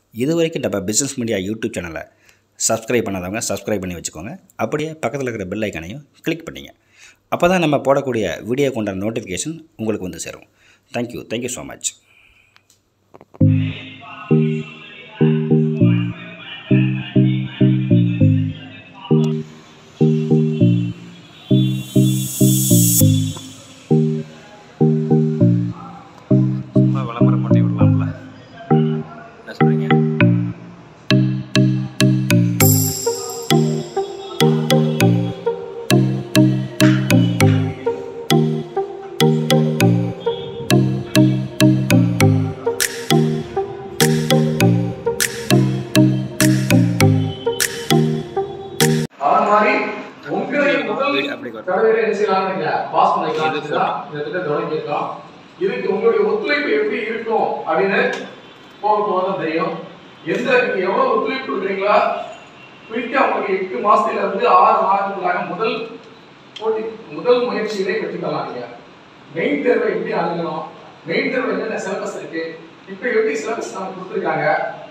இது வரைக்கும் நம்ம பிஸ்னஸ் மீடியா யூடியூப் சேனலை சப்ஸ்கிரைப் பண்ணாதவங்க சப்ஸ்கிரைப் பண்ணி வச்சுக்கோங்க அப்படியே பக்கத்தில் இருக்கிற பெல் ஐக்கனையும் கிளிக் பண்ணிங்க அப்போ தான் நம்ம போடக்கூடிய வீடியோ கொண்ட நோட்டிஃபிகேஷன் உங்களுக்கு வந்து சேரும் தேங்க்யூ தேங்க்யூ ஸோ மச் சும்மா விளம்பரம் பண்ணி விடலாம்ல என்ன சொல்றீங்க அது மாதிரி உங்களுடைய முதல் வீடு அப்படி வரும். தடவையில என்ன செய்யலாம் நீங்க பாஸ் பண்ணிக்கலாம் இது இதுதான் இந்த திட்டம் தொடங்கியிருக்கோம் இதுக்கு உங்களுடைய ஒத்துழைப்பு எப்படி இருக்கும் அப்படின்னு போக போக தான் தெரியும் எந்த நீங்க எவ்வளவு ஒத்துழைப்பு கொடுக்குறீங்களா குயிக்கா உங்களுக்கு எட்டு மாசத்துல இருந்து ஆறு மாதத்துக்குள்ளாக முதல் போட்டி முதல் முயற்சியிலே பெற்றுக்கலாம் நீங்க மெயின் தேர்வை எப்படி அணுகணும் மெயின் தேர்வு என்னென்ன சிலபஸ் இருக்கு இப்போ எப்படி சிலபஸ் நமக்கு கொடுத்துருக்காங்க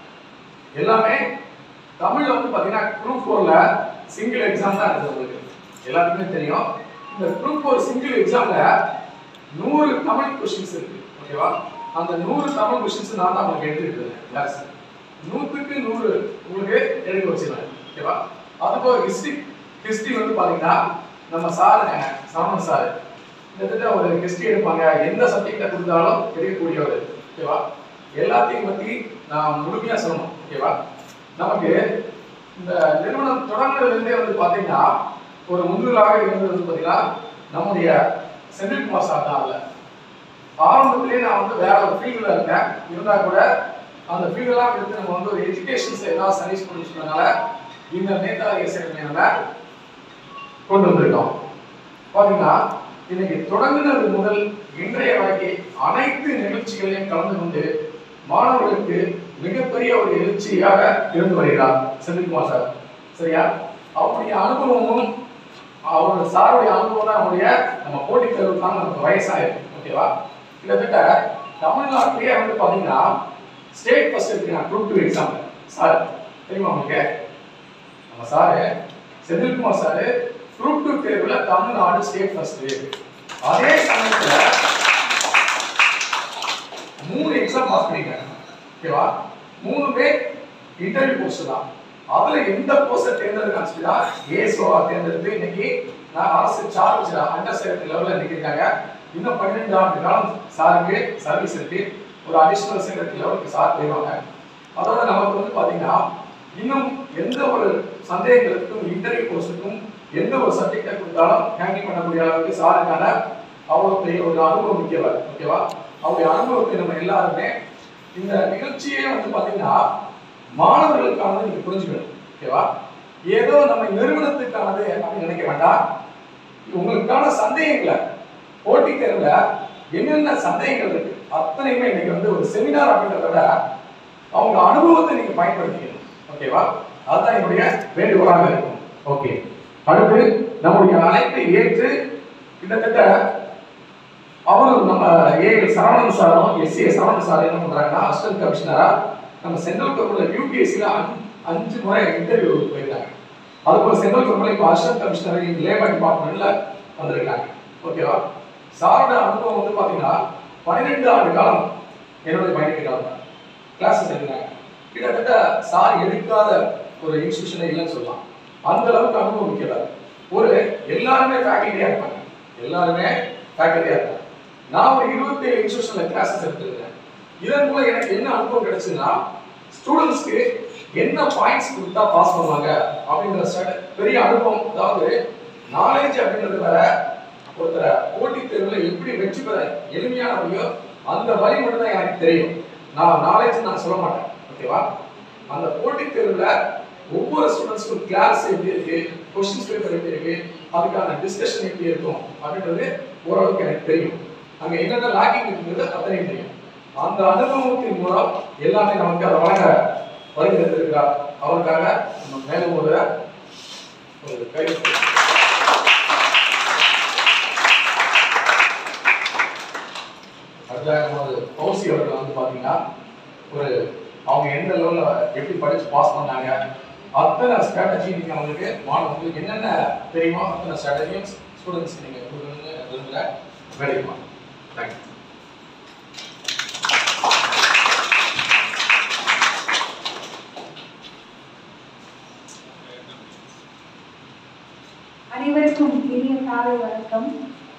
எல்லாமே தமிழ்ல வந்து பாத்தீங்கன்னா குரூப் ஃபோர்ல சிங்கிள் எக்ஸாம் தான் இருக்குது உங்களுக்கு எல்லாத்துக்குமே தெரியும் இந்த குரூப் ஃபோர் சிங்கிள் எக்ஸாம்ல நூறு தமிழ் கொஸ்டின்ஸ் இருக்கு ஓகேவா அந்த நூறு தமிழ் கொஸ்டின்ஸ் நான் தான் உங்களுக்கு எடுத்துருக்கேன் கிளாஸ் நூற்றுக்கு நூறு உங்களுக்கு எடுக்க வச்சிருவேன் ஓகேவா அதுக்கு ஹிஸ்ட்ரி ஹிஸ்ட்ரி வந்து பாத்தீங்கன்னா நம்ம சாருங்க சரவணன் சார் கிட்டத்தட்ட ஒரு ஹிஸ்ட்ரி எடுப்பாங்க எந்த சப்ஜெக்டை கொடுத்தாலும் எடுக்கக்கூடியவர் ஓகேவா எல்லாத்தையும் பத்தி நான் முழுமையா சொல்லணும் ஓகேவா நமக்கு இந்த நிறுவனம் தொடங்குறதுல இருந்தே வந்து பாத்தீங்கன்னா ஒரு முன்னுலாக இருந்தது வந்து பாத்தீங்கன்னா நம்முடைய செந்தில்குமார் சார் தான் அதுல ஆரம்பத்திலேயே நான் வந்து வேற ஒரு ஃபீல்டில் இருக்கேன் இருந்தா கூட அந்த ஃபீல்டெல்லாம் எடுத்து நம்ம வந்து ஒரு எஜுகேஷன்ஸ் ஏதாவது சர்வீஸ் பண்ணி சொன்னதுனால இந்த நேதாஜி இசைமை நம்ம கொண்டு வந்திருக்கோம் பாத்தீங்கன்னா இன்னைக்கு தொடங்குனது முதல் இன்றைய வரைக்கும் அனைத்து நிகழ்ச்சிகளையும் கலந்து கொண்டு மாணவர்களுக்கு மிகப்பெரிய ஒரு எழுச்சியாக இருந்து வருகிறார் செந்தில்குமார் சார் சரியா அவருடைய அனுபவமும் அவரோட சாருடைய அனுபவம் தான் அவருடைய நம்ம போட்டித் தேர்வுக்கான நமக்கு வயசாயிருக்கு ஓகேவா கிட்டத்தட்ட தமிழ்நாட்டிலேயே வந்து பாத்தீங்கன்னா ஸ்டேட் ஃபர்ஸ்ட் எடுத்துக்கலாம் குரூப் டூ எக்ஸாம் சார் தெரியுமா உங்களுக்கு நம்ம sir Senthilkumar sir group two தேர்வுல தமிழ்நாடு ஸ்டேட் ஃபர்ஸ்ட் அதே சமயத்துல மூணு எக்ஸாம் பாஸ் பண்ணிருக்காங்க ஓகேவா மூணுமே இன்டர்வியூ போஸ்ட் தான் அதுல எந்த போஸ்ட தேர்ந்தெடுக்கான்னு சொல்லி தான் ஏசோவா தேர்ந்தெடுத்து இன்னைக்கு நான் அரசு சார்ஜ் அண்டர் செக்ரட்டரி லெவல்ல நிற்கிறாங்க இன்னும் பன்னிரெண்டு ஆண்டு காலம் சாருக்கு சர்வீஸ் இருக்கு ஒரு அடிஷனல் செக்ரட்டரி லெவலுக்கு சார் போயிடுவாங்க அதோட நமக்கு வந்து பாத்தீங்கன்னா இன்னும் எந்த ஒரு சந்தேகங்களுக்கும் இன்டர்வியூ போஸ்ட்டுக்கும் எந்த ஒரு சப்ஜெக்டை கொடுத்தாலும் ஹேண்டில் பண்ணக்கூடிய அளவுக்கு சாருக்கான அவ்வளவு பெரிய ஒரு அனுபவம் முக்கியவர் ஓகேவா அவருடைய அனுபவத்தை நம்ம எல்லாருமே இந்த நிகழ்ச்சியே வந்து பாத்தீங்கன்னா மாணவர்களுக்கானது நீங்க புரிஞ்சுக்கணும் ஓகேவா ஏதோ நம்ம நிறுவனத்துக்கானது அப்படின்னு நினைக்க வேண்டாம் உங்களுக்கான சந்தேகங்களை போட்டித் தேர்வுல என்னென்ன சந்தேகங்கள் இருக்கு அத்தனையுமே இன்னைக்கு வந்து ஒரு செமினார் அப்படின்றத விட அவங்க அனுபவத்தை நீங்க பயன்படுத்திக்கணும் ஓகேவா அதுதான் என்னுடைய வேண்டுகோளாக இருக்கும் ஓகே அடுத்து நம்முடைய அழைப்பை ஏற்று கிட்டத்தட்ட அவரும் நம்ம ஏ சரவணன் சாரும் எஸ் ஏ சரவணன் சார் என்ன பண்றாங்கன்னா அசிஸ்டன்ட் கமிஷனரா நம்ம சென்ட்ரல் கவர்மெண்ட் யூபிஎஸ்சியில் அஞ்சு முறை இன்டர்வியூ போயிருக்காங்க அதுபோல சென்ட்ரல் கவர்மெண்ட் இப்போ அசிஸ்டன்ட் கமிஷனர் லேபர் டிபார்ட்மெண்ட்ல வந்திருக்காங்க ஓகேவா சாரோட அனுபவம் வந்து பாத்தீங்கன்னா பன்னிரெண்டு ஆண்டு காலம் என்னுடைய பயணிக்க காலம் கிளாஸஸ் எடுக்கிறாங்க கிட்டத்தட்ட சார் எடுக்காத ஒரு இன்ஸ்டியூஷனே இல்லைன்னு சொல்லலாம் அந்த அளவுக்கு அனுபவம் முக்கியதா ஒரு எல்லாருமே ஃபேக்கல்ட்டியா இருப்பாங்க எல்லாருமே ஃபேக்கல்ட்டியா இருப்பாங்க நான் ஒரு இருபத்தி ஏழு இன்ஸ்டியூஷன்ல கிளாஸஸ் எடுத்துருக்கேன் இதன் மூலம் எனக்கு என்ன அனுபவம் கிடைச்சுன்னா ஸ்டூடெண்ட்ஸ்க்கு என்ன பாயிண்ட்ஸ் கொடுத்தா பாஸ் பண்ணுவாங்க அப்படிங்கிற ஸ்டட- பெரிய அனுபவம் அதாவது நாலேஜ் அப்படின்றது வேற ஒருத்தரை போட்டித் தேர்வுல எப்படி வெற்றி பெற எளிமையான வழியோ அந்த வழி மட்டும் தான் எனக்கு தெரியும் நான் நாலேஜ் நான் சொல்ல மாட்டேன் ஓகேவா அந்த போட்டித் தேர்வுல ஒவ்வொரு ஸ்டூடெண்ட்ஸ்க்கும் கிளாஸ் எப்படி இருக்கு கொஸ்டின்ஸ் பேப்பர் எப்படி இருக்கு அதுக்கான டிஸ்கஷன் எப்படி இருக்கும் அப்படின்றது ஓரளவுக்கு எனக்கு தெரியும் அங்க என்னென்ன லாக்கிங் இருக்குங்கிறது அத்தனையும் தெரியும் அந்த அனுபவத்தின் மூலம் எல்லாமே நமக்கு அதை வழங்க வருகிறது இருக்கிறார் அவருக்காக நம்ம மேலும் ஒரு ஒரு கை அடுத்ததாக நமது பௌசி அவர்கள் வந்து பார்த்தீங்கன்னா ஒரு அவங்க எந்த லெவல்ல எப்படி படிச்சு பாஸ் பண்ணாங்க அத்தனை ஸ்ட்ராட்டஜி நீங்க அவங்களுக்கு மாணவ உங்களுக்கு என்னென்ன தெரியுமோ அத்தனை ஸ்ட்ராட்டஜியும் ஸ்டூடெண்ட்ஸ் நீங்க கொடுக்கணும்னு விரும்புகிறேன் வேலைக்கு வாங்க தேங்க்யூ அனைவருக்கும் இனிய காலை வணக்கம்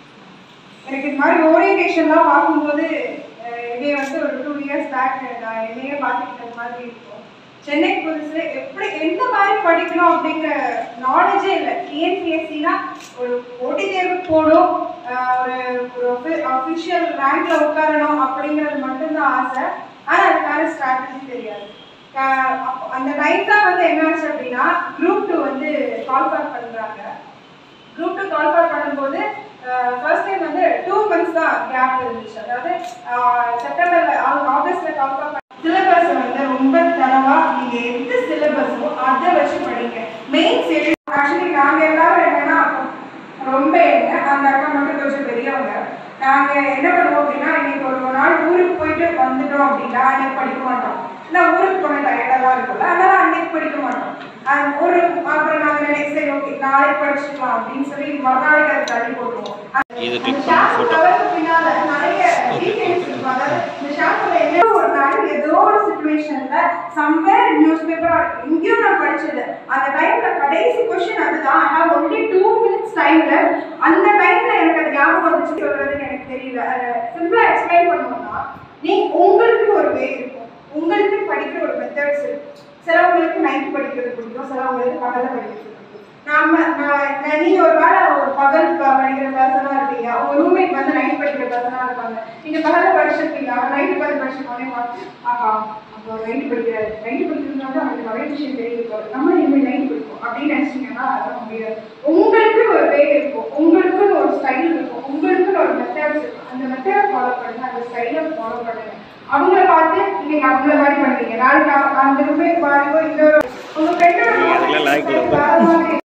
எனக்கு இது மாதிரி ஓரியன்டேஷன்லாம் பார்க்கும்போது அஹ், என்னைய வந்து ஒரு டூ இயர்ஸ் பேக் நான் என்னையே பார்த்துக்கிட்ட மாதிரி இருக்கும் சென்னைக்கு புதுசு எப்படி எந்த மாதிரி படிக்கணும் அப்படிங்கிற நாலேஜே இல்லை டிஎன்பிஎஸ்சினா ஒரு போட்டித் தேர்வுக்கு போகணும் அஹ், ஒரு ஒரு அஃபிஷியல் ரேங்க்ல உட்காரணும் அப்படிங்கிறது மட்டும்தான் ஆசை ஆனால் அதுக்கான ஸ்ட்ராட்டஜி தெரியாது அஹ், அப்போ அந்த டைம் தான் வந்து என்ன ஆச்சு அப்படின்னா குரூப் டூ வந்து கால் பேக் பண்ணுறாங்க குரூப் டூ கால் பார் பண்ணும்போது ஃபர்ஸ்ட் டைம் வந்து டூ மந்த்ஸ் தான் கேப் இருந்துச்சு அதாவது செப்டம்பர்ல ஆகஸ்ட்ல கால் பார் சிலபஸ் வந்து ரொம்ப தரவா நீங்க எந்த சிலபஸோ அதை வச்சு படிங்க மெயின் சிலபஸ் ஆக்சுவலி நாங்க எல்லாரும் என்னன்னா ரொம்ப என்ன அந்த அக்கா மட்டும் கொஞ்சம் பெரியவங்க நாங்க என்ன பண்ணுவோம் அப்படின்னா இன்னைக்கு ஒரு நாள் ஊருக்கு போயிட்டு வந்துட்டோம் அப்படின்னா அன்னைக்கு படிக்க மாட்டோம் இல்லை ஊருக்கு போன டயர்டெல்லாம் இருக்கும்ல அதனால அன்னைக்கு படிக்க மாட்டோம் அது ஒரு அப்புறம் நாங்க நினைச்சு சரி ஓகே நாளைக்கு படிச்சுக்கலாம் அப்படின்னு சொல்லி மறுநாளைக்கு அதை தள்ளி போட்டுருவோம் இது அந்த click பண்ணி ஷார்ட் photo. கவருக்கு பின்னால நிறைய டீடைல்ஸ் இருக்கும் அதாவது இந்த ஷார்ட்ல என்ன ஒரு நாள் ஏதோ ஒரு சுச்சுவேஷன்ல சம்வேர் நியூஸ் பேப்பர் எங்கேயோ நான் படிச்சது அந்த டைம்ல கடைசி கொஸ்டின் அதுதான் I have only two minutes டைம்ல அந்த டைம்ல எனக்கு அது ஞாபகம் வந்துச்சு சொல்றதுன்னு எனக்கு தெரியல சிம்பிளா எக்ஸ்பிளைன் பண்ணணும்னா நீ உங்களுக்கு ஒரு வே இருக்கும் உங்களுக்கு படிக்கிற ஒரு மெத்தட்ஸ் இருக்கும் சிலவங்களுக்கு நைட் படிக்கிறது பிடிக்கும் சிலவங்களுக்கு பகல்ல படிக்கிறது பிடிக்கும் நாம நான் நான் நீங்க ஒரு வேளை ஒரு பகல் ப- படிக்கிற பர்சனா இருப்பீங்க உங்க ரூம்மேட் வந்து நைட் படிக்கிற பர்சனா இருப்பாங்க நீங்க பகல்ல படிச்சிருப்பீங்க அவர் நைட் உட்காந்து படிச்சிருக்கோன்னே ஆஹா அப்போ நைட் படிக்கிறாரு நைட் படிக்கிறதுனால அவருக்கு நிறைய விஷயம் தெரியும் நம்ம இனிமேல் நைட் படிப்போம் அப்படின்னு நினைச்சீங்கன்னா அதெல்லாம் முடியாது உங்களுக்கு ஒரு வே இருக்கும் உங்களுக்குன்னு ஒரு ஸ்டைல் இருக்கும் உங்களுக்குன்னு ஒரு மெத்தட்ஸ் இருக்கும் அந்த மெத்தடை ஃபாலோ பண்ணுங்க அந்த ஸ்டைலை ஃபாலோ பண்ணுங்க அவங்கள பார்த்து நீங்க அவங்கள மாதிரி பண்ணுவீங்க நாளைக்கு அவ- அந்த ரூம்மேட் பாருங்க இன்னொரு உங்க நீங்க அதுக்கெல்லாம் லாய்க்கு இல்லை. ஃப்ரெண்டோட